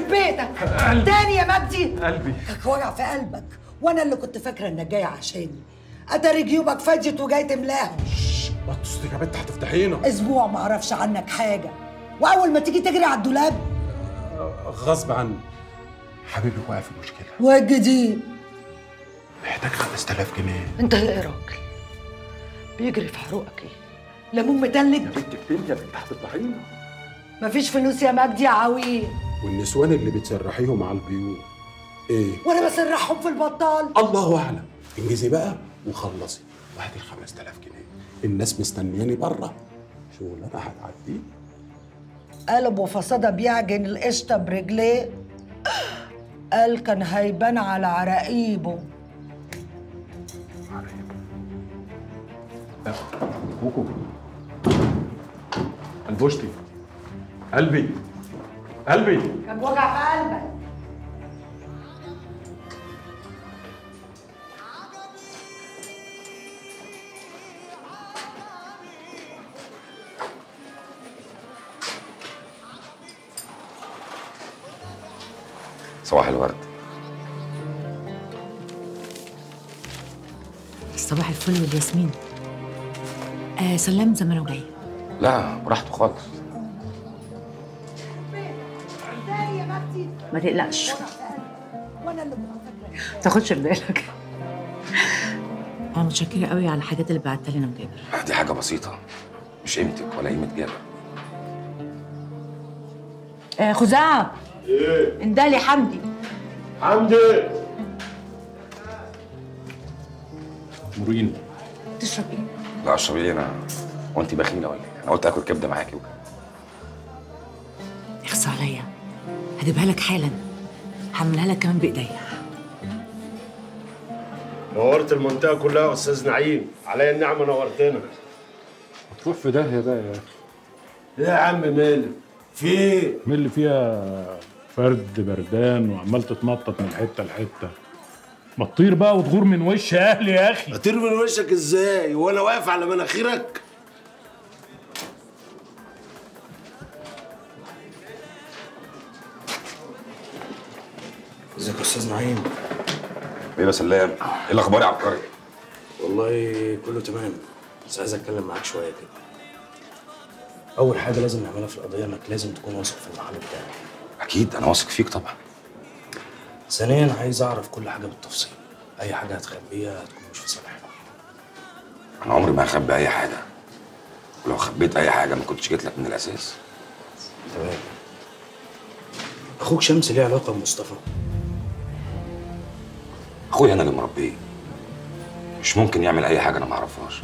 يخرب بيتك تاني يا مجدي قلبي لك وجع في قلبك وانا اللي كنت فاكره انك جاي عشاني اتاري جيوبك فجت وجاي تملاهم بطل صوتك يا بنت هتفتحينا اسبوع ما اعرفش عنك حاجه واول ما تيجي تجري على الدولاب غصب عني حبيبي واقع في مشكله والجديد محتاج 5000 جنيه انت ايه يا راجل بيجري في حروقك ايه ليمون متلج بنت كتير يا بنت هتفتحينا مفيش فلوس يا مجدي يا عويل والنسوان اللي بتسرحيهم على البيوت ايه وانا بسرحهم في البطال الله اعلم انجزي بقى وخلصي وهاتي ال 5000 جنيه الناس مستنياني بره شغلانه هتعدي قلب وفصادة بيعجن القشطة برجليه قال كان هيبان على عراقيبه كوكو البوشتي قلبي قلبي كان وجع في قلبك صباح الورد صباح الفل والياسمين آه سلام زمانه جاي لا براحته خالص تاني يا مجدي ما تقلقش وجع في قلبك وانا اللي كنت فاكره ما تاخدش في بالك انا متشكره قوي على الحاجات اللي بعتها لنا وجابر دي حاجه بسيطه مش قيمتك ولا قيمه جابر آه خزاعه ايه اندالي حمدي مورين تشرب ايه لا اشرب ايه انا هو انت بخيله ولا ايه انا قلت اكل كبده معاكي وكده اخصى عليا هجيبها لك حالا هعملها لك كمان بايديا نورت المنطقة كلها يا أستاذ نعيم عليا النعمة نورتنا تروح في داهيه بقى يا اخي إيه يا عم مالك؟ في إيه؟ مين اللي فيها فرد بردان وعمال تتنطط من حته لحته ما تطير بقى وتغور من وش اهلي يا اخي هطير من وشك إزاي؟ وأنا واقف على مناخيرك؟ ازيك يا استاذ نعيم ايه يا سلام ايه الاخبار يا عبقري والله كله تمام بس عايز اتكلم معاك شويه كده اول حاجه لازم نعملها في القضيه انك لازم تكون واثق في المحامي بتاعك اكيد انا واثق فيك طبعا ثانيا عايز اعرف كل حاجه بالتفصيل اي حاجه هتخبيها هتكون مش في صالحنا انا عمري ما هخبي اي حاجه ولو خبيت اي حاجه ما كنتش جيت لك من الاساس تمام اخوك شمس ليه علاقه بمصطفى اخويا انا اللي مربيه مش ممكن يعمل اي حاجه انا ما اعرفهاش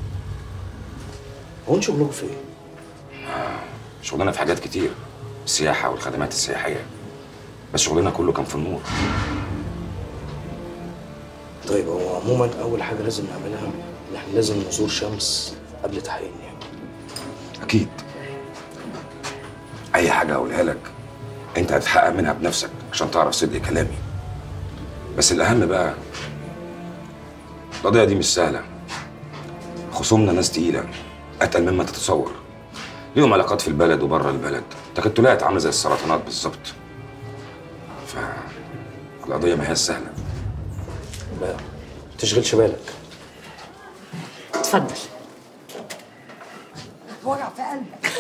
هو انتوا شغلكم في ايه شغلنا في حاجات كتير السياحه والخدمات السياحيه بس شغلنا كله كان في النور طيب هو عموما اول حاجه لازم نعملها ان احنا لازم نزور شمس قبل تحقيق النيابه اكيد اي حاجه اقولها لك انت هتتحقق منها بنفسك عشان تعرف صدق كلامي بس الاهم بقى القضيه دي مش سهله خصومنا ناس تقيله اتقل مما تتصور ليهم علاقات في البلد وبره البلد تكتلات عامله زي السرطانات بالظبط فالقضيه ما هي سهله لا ما تشغلش بالك اتفضل وجع في قلبك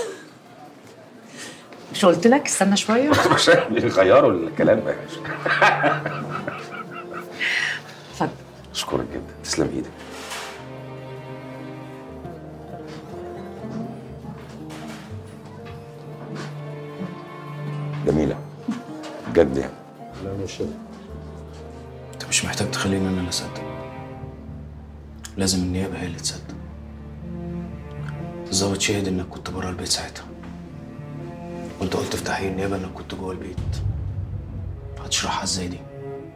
مش قلت لك استنى شويه عشان يغيروا الكلام يا باشا اتفضل اشكرك جدا تسلم ايدك جميلة بجد يعني لا مش انت مش محتاج تخليني انا اللي اصدق لازم النيابه هي اللي تصدق الظابط شهد انك كنت بره البيت ساعتها وانت قلت في تحقيق النيابه انك كنت جوه البيت هتشرحها ازاي دي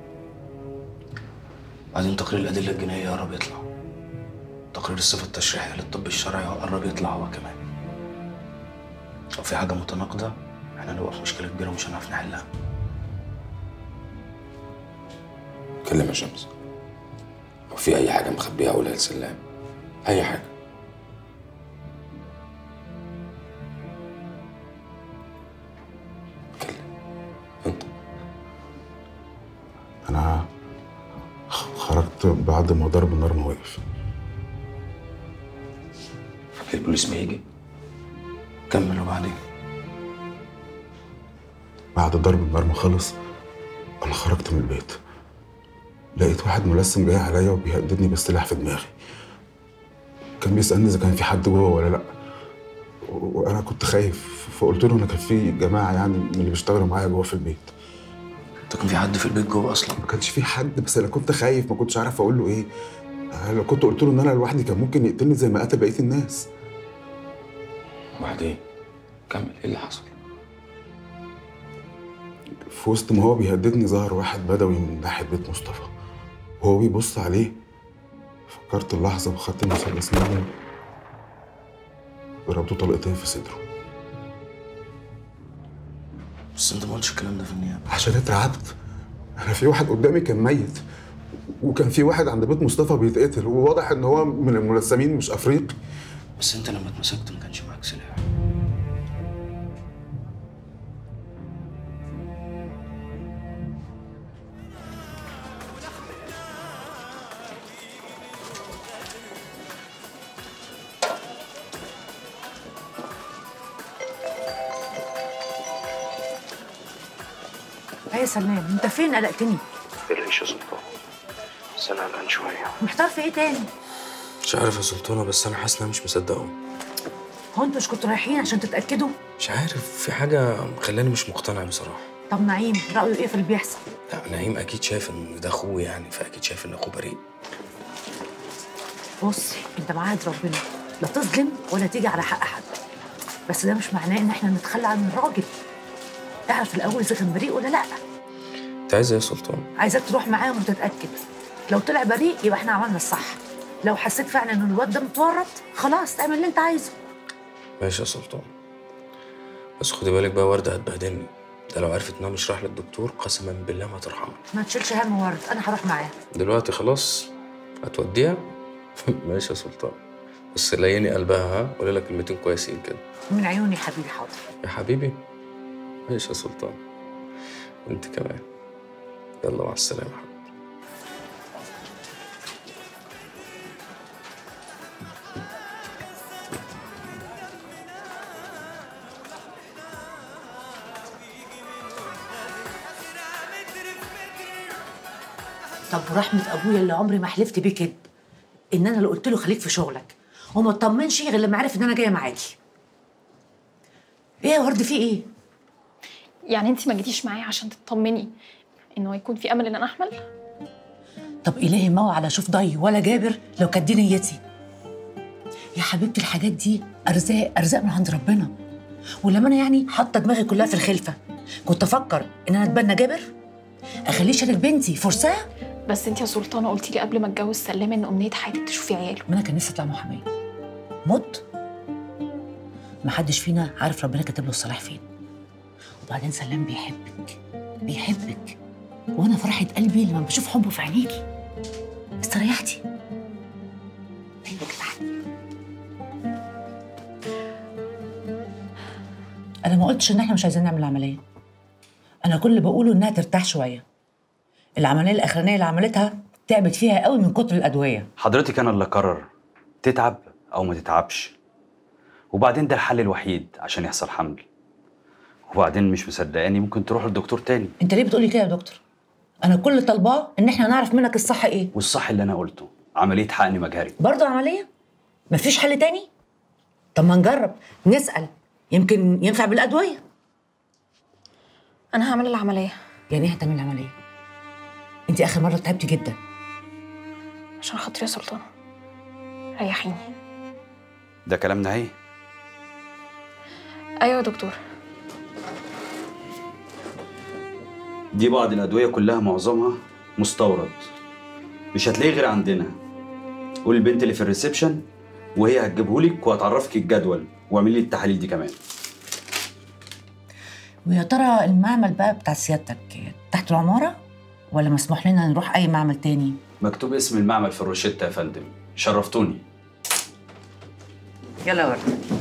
بعدين تقرير الادله الجنائيه قرب يطلع تقرير الصفه التشريحيه للطب الشرعي قرب يطلع هو كمان لو في حاجه متناقضه احنا هنبقى في مشكله كبيره ومش هنعرف نحلها كلم يا شمس لو في أي حاجة مخبيها قولها لسلام أي حاجة كلم أنت انا خ- خرجت بعد ما ضرب النار ما وقف البوليس ما يجي كمل وبعدين بعد ضرب النار ما خلص انا خرجت من البيت لقيت واحد ملثم جاي عليا وبيهددني بالسلاح في دماغي كان بيسالني اذا كان في حد جوه ولا لا و- وانا كنت خايف فقلت له انا كان في جماعه يعني من اللي بيشتغلوا معايا جوه في البيت انت كان في حد في البيت جوه اصلا ما كانش في حد بس انا كنت خايف ما كنتش عارف اقول له ايه أنا لو كنت قلت له ان انا لوحدي كان ممكن يقتلني زي ما قتل بقيه الناس وبعدين كمل ايه اللي حصل في وسط ما هو بيهددني ظهر واحد بدوي من ناحيه بيت مصطفى وهو بيبص عليه فكرت اللحظه وخدت المسدس منه ضربته طلقتين في صدره بس انت ما قلتش الكلام ده في النيابه عشان اترعبت انا في واحد قدامي كان ميت وكان في واحد عند بيت مصطفى بيتقتل وواضح ان هو من الملثمين مش افريقي بس انت لما اتمسكت ما كانش معاك سلاح يا سلام انت فين قلقتني تقلقش يا سلطان بس انا قلقان شويه محتار في ايه تاني مش عارف يا سلطانه بس انا حاسس ان انا مش مصدقه هو انتوا مش كنتوا رايحين عشان تتاكدوا مش عارف في حاجه مخلاني مش مقتنع بصراحه طب نعيم رايه ايه في اللي بيحصل لا نعيم اكيد شايف ان ده اخوه يعني فاكيد شايف ان اخوه بريء بص انت معاهد ربنا لا تظلم ولا تيجي على حق حد بس ده مش معناه ان احنا نتخلى عن الراجل اعرف الاول اذا كان بريء ولا لا انت عايز ايه يا سلطان عايزاك تروح معاهم وتتاكد لو طلع بريء يبقى احنا عملنا الصح لو حسيت فعلا ان الواد ده متورط خلاص اعمل اللي انت عايزه ماشي يا سلطان بس خدي بالك بقى ورده هتبهدلني ده لو عرفت ان انا مش رايح للدكتور قسما بالله ما ترحمني ما تشيلش هم ورد انا هروح معاه دلوقتي خلاص هتوديها ماشي يا سلطان بس ليني قلبها ها قولي لك كلمتين كويسين كده من عيوني حبيبي حاضر يا حبيبي ماشي يا سلطان وانت كمان يلا مع السلامه يا حبيبي طب ورحمه ابويا اللي عمري ما حلفت بيه كده ان انا اللي قلت له خليك في شغلك وما اطمنش غير لما عرف ان انا جايه معاكي ايه يا ورد في ايه يعني انت ما جيتيش معايا عشان تطمني انه هيكون في امل ان انا احمل طب الهي ما هو على شوف ضي ولا جابر لو كانت دي نيتي يا حبيبتي الحاجات دي ارزاق ارزاق من عند ربنا ولما انا يعني حاطه دماغي كلها في الخلفه كنت افكر ان انا اتبنى جابر اخليه شارك بنتي فرصه بس انت يا سلطانه قلتي لي قبل ما اتجوز سلامه ان امنيه حياتك تشوفي عياله ما انا كان نفسي اطلع محاميه مت ما حدش فينا عارف ربنا كاتب له الصلاح فين وبعدين سلام بيحبك بيحبك وانا فرحه قلبي لما بشوف حبه في عينيكي استريحتي ايوه كده انا ما قلتش ان احنا مش عايزين نعمل عمليه انا كل اللي بقوله انها ترتاح شويه العمليه الاخرانيه اللي عملتها تعبت فيها قوي من كتر الادويه حضرتك انا اللي اقرر تتعب او ما تتعبش وبعدين ده الحل الوحيد عشان يحصل حمل وبعدين مش مصدقاني ممكن تروح لدكتور تاني انت ليه بتقولي كده يا دكتور انا كل اللي طالباه ان احنا نعرف منك الصح ايه والصح اللي انا قلته عمليه حقن مجهري برضه عمليه مفيش حل تاني طب ما نجرب نسال يمكن ينفع بالادويه انا هعمل العمليه يعني ايه هتعملي العمليه انت اخر مره تعبتي جدا عشان خاطري يا سلطانه ريحيني ده كلام نهائي ايوه يا دكتور دي بعض الادويه كلها معظمها مستورد مش هتلاقيه غير عندنا قول البنت اللي في الريسبشن وهي هتجيبهولك وهتعرفك الجدول واعملي لي التحاليل دي كمان ويا ترى المعمل بقى بتاع سيادتك تحت العماره ولا مسموح لنا نروح اي معمل تاني مكتوب اسم المعمل في الروشته يا فندم شرفتوني يلا يا ورد